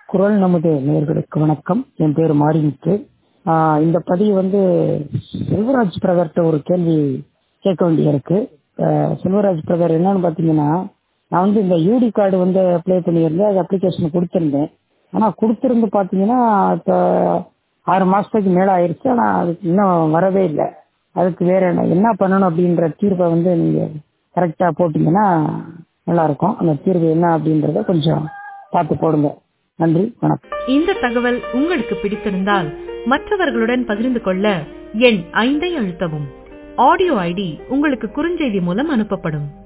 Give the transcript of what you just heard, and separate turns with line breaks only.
குரல் நமது நேர்களுக்கு வணக்கம் என் பேர் மாரிமுத்து ஆஹ் இந்த பதிவு வந்து செல்வராஜ் பிரதர்கிட்ட ஒரு கேள்வி கேட்க வேண்டியிருக்கு ஆஹ் செல்வராஜ் பிரதர் என்னன்னு பார்த்தீங்கன்னா நான் வந்து இந்த யூடி கார்டு வந்து அப்ளை பண்ணியிருந்தேன் அது அப்ளிகேஷன் கொடுத்துருந்தேன் ஆனால் கொடுத்துருந்து பார்த்தீங்கன்னா இப்போ ஆறு மாதத்துக்கு மேலே ஆயிடுச்சு ஆனால் அதுக்கு இன்னும் வரவே இல்லை அதுக்கு வேற என்ன என்ன பண்ணணும் அப்படின்ற தீர்வை வந்து நீங்கள் கரெக்டாக போட்டிங்கன்னா நல்லாயிருக்கும் அந்த தீர்வு என்ன அப்படின்றத கொஞ்சம் பார்த்து போடுங்க நன்றி வணக்கம்
இந்த தகவல் உங்களுக்கு பிடித்திருந்தால் மற்றவர்களுடன் பகிர்ந்து கொள்ள எண் ஐந்தை அழுத்தவும் ஆடியோ ஐடி உங்களுக்கு குறுஞ்செய்தி மூலம் அனுப்பப்படும்